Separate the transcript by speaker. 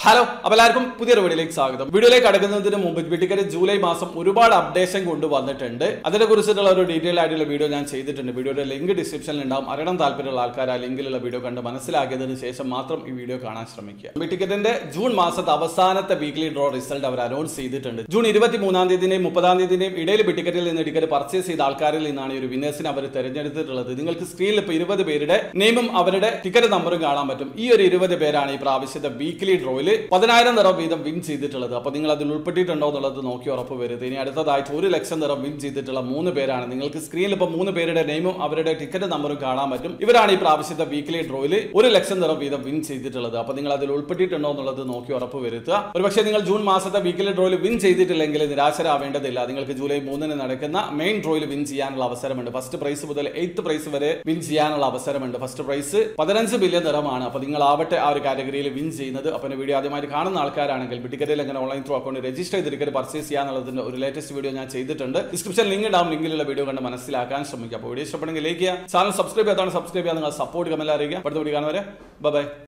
Speaker 1: hello അപ്പോൾ എല്ലാവർക്കും പുതിയൊരു വീഡിയോയിലേക്ക് സ്വാഗതം വീഡിയോയിലേക്ക് കടക്കുന്നതിന് മുമ്പ് ടിക്കറ്റ് ജൂലൈ മാസം ഒരുപാട് അപ്ഡേഷൻ കൊണ്ടുവന്നിട്ടുണ്ട് അതിനെ കുറിച്ചിട്ടുള്ള ഒരു ഡീറ്റെയിൽ ആയിട്ടുള്ള വീഡിയോ ഞാൻ ചെയ്തിട്ടുണ്ട് വീഡിയോയുടെ ലിങ്ക് ഡിസ്ക്രിപ്ഷനിൽ ഉണ്ടാവും അറിയണം താല്പര്യമുള്ള ആൾക്കാർ ആ ലിങ്കിലുള്ള വീഡിയോ കണ്ട് മനസ്സിലാക്കിയതിന് ശേഷം മാത്രം ഈ വീഡിയോ കാണാൻ ശ്രമിക്കുക ടിക്കറ്റിന്റെ ജൂൺ മാസത്തെ അവസാനത്തെ വീക്ക്ലി ഡ്രോ റിസൾട്ട് അവർ അനൗൺസ് ചെയ്തിട്ടുണ്ട് ജൂൺ ഇരുപത്തി മൂന്നാം തീയതിന്റെയും മുപ്പതാം തീയതിന്റെയും ഇടയിൽ ടിക്കറ്റിൽ നിന്ന് ടിക്കറ്റ് പർച്ചേസ് ചെയ്ത ആൾക്കാരിൽ നിന്നാണ് ഈ ഒരു വിന്നേഴ്സിനെ അവർ തെരഞ്ഞെടുത്തിട്ടുള്ളത് നിങ്ങൾക്ക് സ്ക്രീനിൽ ഇപ്പോൾ ഇരുപത് പേരുടെ നെയിമും അവരുടെ ടിക്കറ്റ് നമ്പറും കാണാൻ പറ്റും ഈ ഒരു ഇരുപത് പേരാണ് ഈ പ്രാവശ്യത്തെ വീക്ക്ലി ഡ്രോയിൽ പതിനായിരം നിറം വീതം വിൻ ചെയ്തിട്ടുള്ളത് അപ്പോൾ നിങ്ങൾ അതിൽ ഉൾപ്പെട്ടിട്ടുണ്ടോ എന്നുള്ളത് നോക്കി ഉറപ്പ് വരുത് ഇനി അടുത്തതായിട്ട് ഒരു ലക്ഷം നിറം വിൻ ചെയ്തിട്ടുള്ള മൂന്ന് പേരാണ് നിങ്ങൾക്ക് സ്ക്രീനിൽ ഇപ്പോൾ മൂന്ന് പേരുടെ നെയിമും അവരുടെ ടിക്കറ്റ് നമ്പറും കാണാൻ പറ്റും ഇവരാണ് ഈ പ്രാവശ്യത്തെ വീക്ക്ലി ഡ്രോയിൽ ഒരു ലക്ഷം നിറം വീതം വിൻ ചെയ്തിട്ടുള്ളത് അപ്പോൾ നിങ്ങൾ അതിൽ ഉൾപ്പെട്ടിട്ടുണ്ടോ എന്നുള്ളത് നോക്കി ഉറപ്പ് വരുത്തുക ഒരുപക്ഷെ നിങ്ങൾ ജൂൺ മാസത്തെ വീക്ക്ലി ഡ്രോയിൽ വിൻ ചെയ്തിട്ടില്ലെങ്കിൽ നിരാശരാവേണ്ടതില്ല നിങ്ങൾക്ക് ജൂലൈ മൂന്നിന് നടക്കുന്ന മെയിൻ ഡ്രോയിൽ വിൻ ചെയ്യാനുള്ള അവസരമുണ്ട് ഫസ്റ്റ് പ്രൈസ് മുതൽ എയ്ത്ത് പ്രൈസ് വരെ വിൻ ചെയ്യാനുള്ള അവസരമുണ്ട് ഫസ്റ്റ് പ്രൈസ് പതിനഞ്ച് ബില്യൺ നിറമാണ് അപ്പോൾ നിങ്ങൾ ആവട്ടെ ആ ഒരു കാറ്റഗറിയിൽ വിൻ ചെയ്യുന്നത് അപ്പോൾ എൻ്റെ വീഡിയോ ആദ്യമായിട്ട് കാണുന്ന ആൾക്കാരാണെങ്കിൽ ടിക്കറ്റിൽ എങ്ങനെ ഓൺലൈൻ ത്രൂ അക്കൗണ്ട് രജിസ്റ്റർ ചെയ്ത് ടിക്കറ്റ് പർച്ചേസ് ചെയ്യാന്നുള്ളതിന്റെ ഒരു ലേറ്റസ്റ്റ് വീഡിയോ ഞാൻ ചെയ്തിട്ടുണ്ട് ഡിസ്ക്രിപ്ഷൻ ലിങ്ക് ഉണ്ടാവും ലിങ്കിലുള്ള വീഡിയോ കണ്ട് മനസ്സിലാക്കാൻ ശ്രമിക്കുക അപ്പോൾ വീഡിയോ ഇഷ്ടപ്പെടുമെങ്കിൽ ലൈക്ക് ചെയ്യുക ചാനൽ സബ്സ്ക്രൈബ് ചെയ്യാത്താണ് സബ്സ്ക്രൈബ് ചെയ്യാൻ നിങ്ങൾ സപ്പോർട്ട് കമന്റ് അറിയിക്കുക അടുത്ത വീഡിയോ കാണുന്നവരെ ബൈ